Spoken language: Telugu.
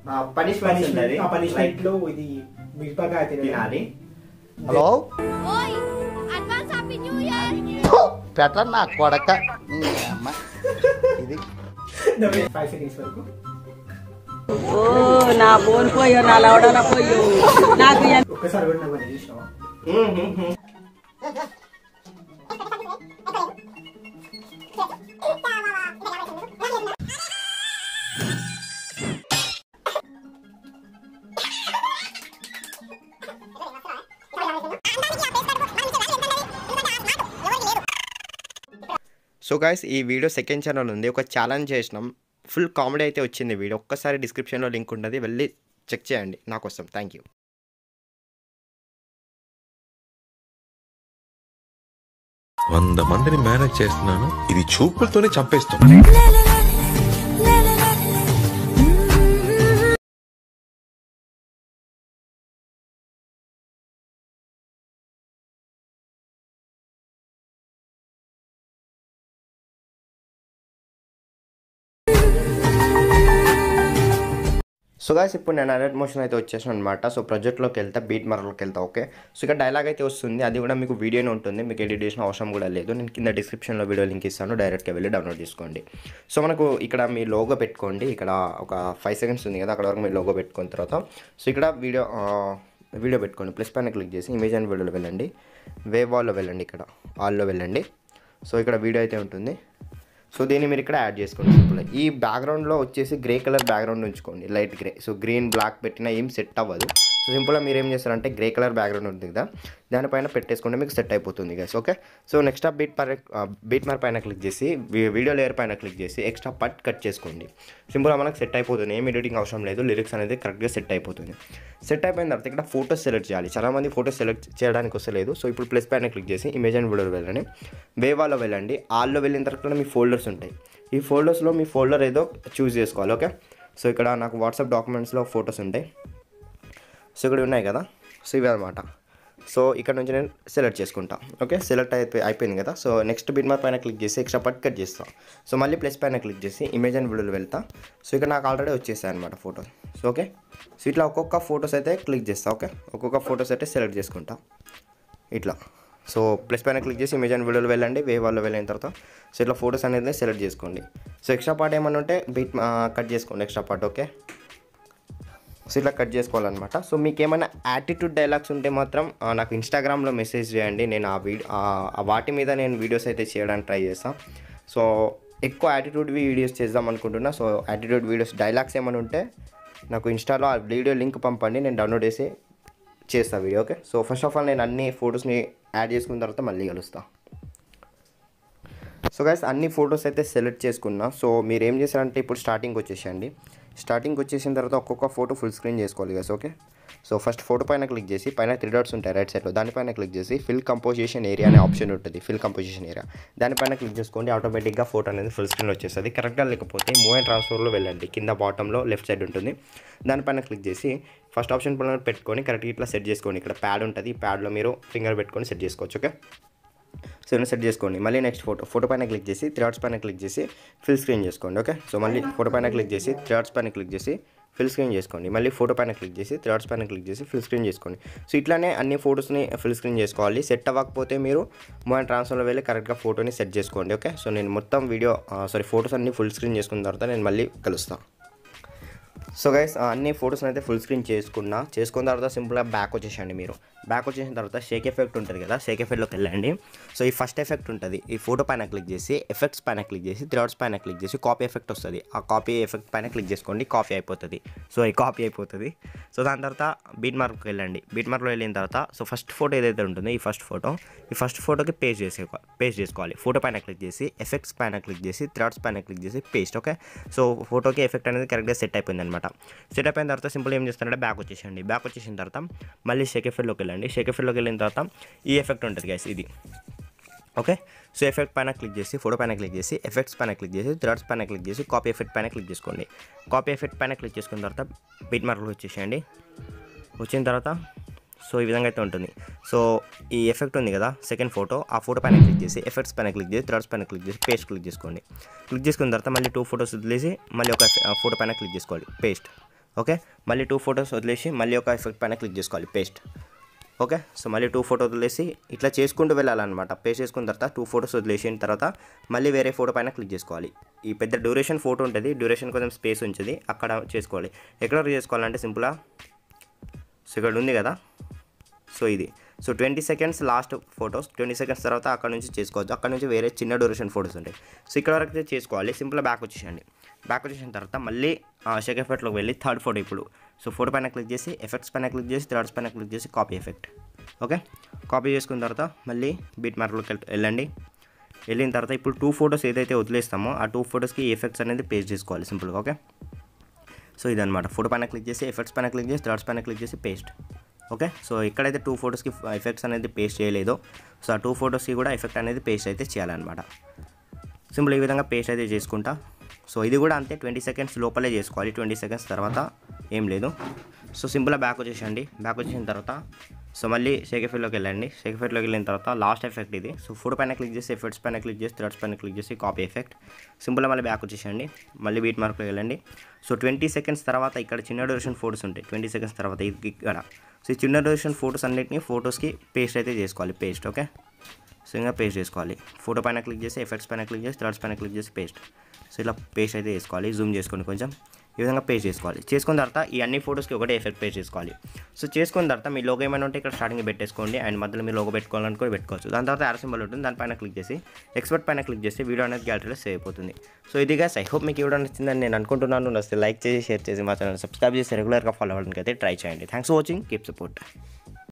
పనిష్మెంట్ ఉన్నది ఆ పనిష్మెంట్ లో ఇది మిరపకాయ తినాలి తినాలి హలో ఓయ్ అడ్వాన్స్ హ్యాపీ న్యూ ఇయర్ పెట్ట నా కొడక నీ అమ్మ ఇది ఫైవ్ సెకండ్స్ వరకు ఓ నా బోన్ పోయో నా లవడన పోయో నాకు ఎంత ఒక్కసారి కూడా నాకు చూసినావా సో గాయస్ ఈ వీడియో సెకండ్ ఛానల్ ఉంది ఒక ఛాలెంజ్ చేసినాం ఫుల్ కామెడీ అయితే వచ్చింది వీడియో ఒక్కసారి డిస్క్రిప్షన్లో లింక్ ఉంటుంది వెళ్ళి చెక్ చేయండి నా కోసం థ్యాంక్ యూ వంద మందిని మేనేజ్ చేస్తున్నాను ఇది చూపులతోనే చంపేస్తుంది సో గాయస్ ఇప్పుడు నేను అలర్ట్ మోషన్ అయితే వచ్చేసాను అనమాట సో ప్రాజెక్ట్లోకి వెళ్తా బీట్ మరలోకి వెళ్తా ఓకే సో ఇక్కడ డైలాగ్ అయితే వస్తుంది అది కూడా మీకు వీడియోనే ఉంటుంది మీకు ఎడిట్ చేసిన అవసరం కూడా లేదు నేను కింద డిస్క్రిప్షన్లో వీడియో లింక్ ఇస్తాను డైరెక్ట్గా వెళ్ళి డౌన్లోడ్ చేసుకోండి సో మనకు ఇక్కడ మీ లోగో పెట్టుకోండి ఇక్కడ ఒక ఫైవ్ సెకండ్స్ ఉంది కదా అక్కడ వరకు మీ లోగో పెట్టుకున్న తర్వాత సో ఇక్కడ వీడియో వీడియో పెట్టుకోండి ప్లస్ పైన క్లిక్ చేసి ఇమేజ్ అండ్ వీడియోలో వెళ్ళండి వేవ్ వాల్లో వెళ్ళండి ఇక్కడ ఆల్లో వెళ్ళండి సో ఇక్కడ వీడియో అయితే ఉంటుంది సో దీన్ని మీరు ఇక్కడ యాడ్ చేసుకోండి సింపుల్ ఈ బ్యాక్గ్రౌండ్లో వచ్చేసి గ్రే కలర్ బ్యాక్గ్రౌండ్ ఉంచుకోండి light grey so green black పెట్టినా ఏం సెట్ అవ్వదు సో సింపుల్గా మీరు ఏం చేస్తారంటే గ్రే కలర్ బ్యాక్గ్రౌండ్ ఉంటుంది కదా దానిపైన పెట్టేసుకుంటే మీకు సెట్ అయిపోతుంది గైస్ ఓకే సో నెక్స్ట్ ఆ బీట్ పర్ బీట్ మార్ పైన క్లిక్ చేసి వీ- వీడియో లేయర్ పైన క్లిక్ చేసి ఎక్స్ట్రా పట్ కట్ చేసుకోండి సింపుల్గా మనకు సెట్ అయిపోతుంది ఏం ఎడిటింగ్ అవసరం లేదు లిరిక్స్ అనేది కరెక్ట్గా సెట్ అయిపోతుంది సెట్ అయిపోయిన తర్వాత ఇక్కడ ఫోటోస్ సెలెక్ట్ చేయాలి చాలామంది ఫోటోస్ సెలెక్ట్ చేయడానికి వస్తలేదు సో ఇప్పుడు ప్లస్ పైన క్లిక్ చేసి ఇమేజ్ అండ్ వీడియోలో వెళ్ళండి వేవాలో వెళ్ళండి ఆల్లో వెళ్ళిన తర్వాత మీ ఫోల్డర్స్ ఉంటాయి ఈ ఫోల్డర్స్లో మీ ఫోల్డర్ ఏదో చూస్ చేసుకోవాలి ఓకే సో ఇక్కడ నాకు వాట్సాప్ డాక్యుమెంట్స్లో ఫొటోస్ ఉంటాయి సో ఇక్కడ ఉన్నాయి కదా సో ఇవి అనమాట సో ఇక్కడ నుంచి నేను సెలెక్ట్ చేసుకుంటా ఓకే సెలెక్ట్ అయిపోయి అయిపోయింది కదా సో నెక్స్ట్ బిట్ మార్ పైన క్లిక్ చేసి ఎక్స్ట్రా పట్ కట్ చేస్తాం సో మళ్ళీ ప్లస్ పైన క్లిక్ చేసి ఇమేజ్ అండ్ వీడియోలో వెళ్తా సో ఇక్కడ నాకు ఆల్రెడీ వచ్చేసాయి అనమాట ఫోటోస్ సో ఓకే సో ఇట్లా ఒక్కొక్క ఫొటోస్ అయితే క్లిక్ చేస్తా ఓకే ఒక్కొక్క ఫొటోస్ అయితే సెలెక్ట్ చేసుకుంటా ఇట్లా సో ప్లస్ పైన క్లిక్ చేసి ఇమేజ్ అండ్ వీడియోలో వెళ్ళండి వే వాళ్ళు వెళ్ళిన తర్వాత సో ఇట్లా ఫొటోస్ అనేది సెలెక్ట్ చేసుకోండి సో ఎక్స్ట్రా పార్ట్ ఏమన్నా ఉంటే బీట్ కట్ చేసుకోండి ఎక్స్ట్రా పార్ట్ ఓకే సో ఇట్లా కట్ చేసుకోవాలన్నమాట సో మీకు ఏమైనా యాటిట్యూడ్ డైలాగ్స్ ఉంటే మాత్రం ఆ, నాకు ఇన్స్టాగ్రామ్లో మెసేజ్ చేయండి నేను ఆ వీడియో వాటి మీద నేను వీడియోస్ అయితే చేయడానికి ట్రై చేస్తాను సో ఎక్కువ యాటిట్యూడ్ వీడియోస్ చేద్దాం అనుకుంటున్నా సో యాటిట్యూడ్ వీడియోస్ డైలాగ్స్ ఏమైనా ఉంటే నాకు ఇన్స్టాలో ఆ వీడియో లింక్ పంపండి నేను డౌన్లోడ్ చేసి చేస్తా video okay so first of all నేను అన్ని ఫొటోస్ని యాడ్ చేసుకున్న తర్వాత మళ్ళీ కలుస్తాను సో గైస్ అన్ని ఫొటోస్ అయితే సెలెక్ట్ చేసుకున్నా సో మీరు ఏం చేశారంటే ఇప్పుడు స్టార్టింగ్ వచ్చేసండి స్టార్టింగ్ వచ్చేసిన తర్వాత ఒక్కొక్క ఫోటో ఫుల్ స్క్రీన్ చేసుకోవాలి guys okay so first photo పైన క్లిక్ చేసి పైన త్రీ డాట్స్ ఉంటాయి రైట్ సైడ్లో దానిపైన క్లిక్ చేసి ఫిల్ కంపోజిషన్ ఏరియా అనే ఆప్షన్ ఉంటుంది ఫిల్ కంపోజిషన్ ఏరియా దానిపైన క్లిక్ చేసుకోండి ఆటోమేటిక్గా ఫోటో అనేది ఫుల్ స్క్రీన్ వచ్చేస్తుంది కరెక్ట్గా లేకపోతే మూవ్ అండ్ ట్రాన్స్ఫర్లో వెళ్ళండి కింద బాటంలో లెఫ్ట్ సైడ్ ఉంటుంది దానిపైన క్లిక్ చేసి ఫస్ట్ ఆప్షన్ పైన పెట్టుకొని కరెక్ట్గా ఇట్లా సెట్ చేసుకోండి ఇక్కడ ప్యాడ్ ఉంటుంది ఈ ప్యాడ్లో మీరు ఫింగర్ పెట్టుకొని సెట్ చేసుకోవచ్చు ఓకే సో ఇలా సెట్ చేసుకోండి మళ్ళీ నెక్స్ట్ ఫోటో ఫోటో పైన క్లిక్ చేసి త్రీ డాట్స్ పైన క్లిక్ చేసి ఫిల్ స్క్రీన్ చేసుకోండి ఓకే సో మళ్ళీ ఫోటో పైన క్లిక్ చేసి త్రీ డాట్స్ పైన క్లిక్ చేసి ఫిల్ స్క్రీన్ చేసుకోండి మళ్ళీ ఫోటో పైన క్లిక్ చేసి త్రీ డాట్స్ పైన క్లిక్ చేసి ఫిల్ స్క్రీన్ చేసుకోండి సో ఇట్లానే అన్ని ఫోటోస్ని ఫిల్ స్క్రీన్ చేసుకోవాలి సెట్ అవ్వకపోతే మీరు మొబైల్ ట్రాన్స్ఫర్లో వెళ్ళి కరెక్ట్గా ఫోటోని సెట్ చేసుకోండి ఓకే సో నేను మొత్తం వీడియో సారీ ఫోటోస్ అన్ని ఫుల్ స్క్రీన్ చేసుకున్న తర్వాత నేను మళ్ళీ కలుస్తాను సో గైస్ అన్ని ఫొటోస్ని అయితే ఫుల్ స్క్రీన్ చేసుకున్నా చేసుకున్న తర్వాత సింపుల్గా బ్యాక్ వచ్చేసండి మీరు బ్యాక్ వచ్చేసిన తర్వాత షేక్ ఎఫెక్ట్ ఉంటుంది కదా షేక్ ఎఫెక్ట్లోకి వెళ్ళండి సో ఈ ఫస్ట్ ఎఫెక్ట్ ఉంటుంది ఈ ఫోటో పైన క్లిక్ చేసి ఎఫెక్ట్స్ పైన క్లిక్ చేసి థ్రెడ్స్ పైన క్లిక్ చేసి కాపీ ఎఫెక్ట్ వస్తుంది ఆ కాపీ ఎఫెక్ట్ పైన క్లిక్ చేసుకోండి కాపీ అయిపోతుంది సో ఈ కాపీ అయిపోతుంది సో దాని తర్వాత బీట్ మార్క్కి వెళ్ళండి బీట్ మార్క్లో వెళ్ళిన తర్వాత సో ఫస్ట్ ఫోటో ఏదైతే ఉంటుందో ఈ ఫస్ట్ ఫోటో ఈ ఫస్ట్ ఫోటోకి పేస్ట్ చేసే పేస్ట్ చేసుకోవాలి ఫోటో పైన క్లిక్ చేసి ఎఫెక్ట్స్ పైన క్లిక్ చేసి థ్రెడ్స్ పైన క్లిక్ చేసి పేస్ట్ ఓకే సో ఫోటోకి ఎఫెక్ట్ అనేది కరెక్ట్గా సెట్ అయిపోయింది అనమాట సెట్ అయిపోయిన తర్వాత సింపుల్ ఏం చేస్తారంటే బ్యాక్ వచ్చేసండి బ్యాక్ వచ్చేసిన తర్వాత మళ్ళీ షేక్ ఎఫెక్ట్లోకి వెళ్ళండి షేక్ ఎఫెక్ట్లోకి వెళ్ళిన తర్వాత ఈ ఎఫెక్ట్ ఉంటుంది గైస్ ఇది ఓకే సో ఎఫెక్ట్ పైన క్లిక్ చేసి ఫోటో పైన క్లిక్ చేసి ఎఫెక్ట్స్ పైన క్లిక్ చేసి థ్రెడ్స్ పైన క్లిక్ చేసి కాపీ ఎఫెక్ట్ పైన క్లిక్ చేసుకోండి కాపీ ఎఫెక్ట్ పైన క్లిక్ చేసుకున్న తర్వాత బీట్ మార్కులు వచ్చేసేయండి వచ్చిన తర్వాత సో ఈ విధంగా అయితే ఉంటుంది సో ఈ ఎఫెక్ట్ ఉంది కదా సెకండ్ ఫోటో ఆ ఫోటో పైన క్లిక్ చేసి ఎఫెక్ట్స్ పైన క్లిక్ చేసి థ్రెడ్స్ పైన క్లిక్ చేసి పేస్ట్ క్లిక్ చేసుకోండి క్లిక్ చేసుకున్న తర్వాత మళ్ళీ టూ ఫోటోస్ వదిలేసి మళ్ళీ ఒక ఫోటో పైన క్లిక్ చేసుకోవాలి పేస్ట్ ఓకే మళ్ళీ టూ ఫొటోస్ వదిలేసి మళ్ళీ ఒక ఎఫెక్ట్ పైన క్లిక్ చేసుకోవాలి పేస్ట్ ఓకే సో మళ్ళీ టూ ఫోటో వదిలేసి ఇట్లా చేసుకుంటూ వెళ్ళాలన్నమాట పేస్ట్ చేసుకున్న తర్వాత టూ ఫోటోస్ వదిలేసిన తర్వాత మళ్ళీ వేరే ఫోటో పైన క్లిక్ చేసుకోవాలి ఈ పెద్ద డ్యూరేషన్ ఫోటో ఉంటుంది డ్యూరేషన్ కొంచెం స్పేస్ ఉంచుది అక్కడ చేసుకోవాలి ఎక్కడ వరకు చేసుకోవాలంటే సింపుల్గా సో ఇక్కడ ఉంది కదా సో ఇది so twenty seconds last photos twenty seconds తర్వాత అక్కడ నుంచి చేసుకోవచ్చు అక్కడ నుంచి వేరే చిన్న డ్యూరేషన్ ఫొటోస్ ఉంటాయి సో ఇక్కడ వరకు అయితే చేసుకోవాలి సింపుల్గా బ్యాక్ వచ్చేసండి బ్యాక్ వచ్చేసిన తర్వాత మళ్ళీ షేక్ ఎఫెక్ట్లోకి వెళ్ళి థర్డ్ ఫోటో ఇప్పుడు సో ఫోటో పైన క్లిక్ చేసి ఎఫెక్ట్స్ పైన క్లిక్ చేసి థర్డ్స్ పైన క్లిక్ చేసి కాపీ ఎఫెక్ట్ ఓకే కాపీ చేసుకున్న తర్వాత మళ్ళీ బీట్ మార్క్లోకి వెళ్ళండి వెళ్ళిన తర్వాత ఇప్పుడు టూ ఫొటోస్ ఏదైతే వదిలేస్తామో ఆ టూ ఫొటోస్కి ఎఫెక్ట్స్ అనేది పేస్ట్ చేసుకోవాలి సింపుల్గా ఓకే సో ఇదనమాట ఫోటో పైన క్లిక్ చేసి ఎఫెక్ట్స్ పైన క్లిక్ చేసి థర్డ్స్ పైన క్లిక్ చేసి పేస్ట్ ఓకే సో ఎక్కడైతే టూ ఫొటోస్కి ఎఫెక్ట్స్ అనేది పేస్ట్ చేయలేదో సో ఆ టూ ఫొటోస్కి కూడా ఎఫెక్ట్ అనేది పేస్ట్ అయితే చేయాలన్నమాట సింపుల్ ఈ విధంగా పేస్ట్ అయితే చేసుకుంటా సో ఇది కూడా అంతే ట్వంటీ సెకండ్స్ లోపలే చేసుకోవాలి ట్వంటీ సెకండ్స్ తర్వాత ఏం లేదు సో సింపుల్గా బ్యాక్ వచ్చేసండి బ్యాక్ వచ్చేసిన తర్వాత సో మళ్ళీ షేక్ ఎఫెక్ట్లోకి వెళ్ళండి షేక్ ఎఫెక్ట్లోకి వెళ్ళిన తర్వాత లాస్ట్ ఎఫెక్ట్ ఇది సో ఫోటో పైన క్లిక్ చేసి ఎఫెక్ట్స్ పైన క్లిక్ చేసి థర్డ్స్ పైన క్లిక్ చేసి కాపీ ఎఫెక్ట్ సింపుల్గా మళ్ళీ బ్యాక్ వచ్చేసండి మళ్ళీ బీట్ మార్క్లోకి వెళ్ళండి సో ట్వంటీ సెకండ్స్ తర్వాత ఇక్కడ చిన్న డ్యూరేషన్ ఫోటోస్ ఉంటాయి ట్వంటీ సెకండ్స్ తర్వాత ఇది ఇక్కడ సో ఈ చిన్న డ్యూరేషన్ ఫోటోస్ అన్నిటిని ఫోటోస్కి పేస్ట్ అయితే చేసుకోవాలి పేస్ట్ ఓకే సో ఇంకా పేస్ట్ చేసుకోవాలి ఫోటో పైన క్లిక్ చేసి ఎఫెక్ట్స్ పైన క్లిక్ చేసి థర్డ్స్ పైన క్లిక్ చేసి పేస్ట్ సో ఇలా పేస్ట్ అయితే చేసుకోవాలి జూమ్ చేసుకోండి కొంచెం ఈ విధంగా పేస్ట్ చేసుకోవాలి చేసుకున్న తర్వాత ఈ అన్ని ఫోటోస్కి ఒకటే ఎఫెక్ట్ పేస్ట్ చేసుకోవాలి సో చేసుకున్న తర్వాత మీ లోగో ఏమైనా ఉంటే ఇక్కడ స్టార్టింగ్ పెట్టేసుకోండి అండ్ మధ్యలో మీ లోగో పెట్టుకోవాలనుకో పెట్టుకోవచ్చు దాని తర్వాత యార్ సింబల్ ఉంటుంది దానిపైన క్లిక్ చేసి ఎక్స్పర్ట్ పైన క్లిక్ చేసి వీడియో అనేది గ్యాలరీలో సేవ్ అయిపోతుంది సో ఇది గాస్ ఐ హోప్ మీకు ఈ వీడియో నచ్చిందని నేను అనుకుంటున్నాను నచ్చితే లైక్ చేసి షేర్ చేసి మా ఛానల్ సబ్స్క్రైబ్ చేసి రెగ్యులర్గా ఫాలో అవ్వడానికి అయితే ట్రై చేయండి thanks for watching keep support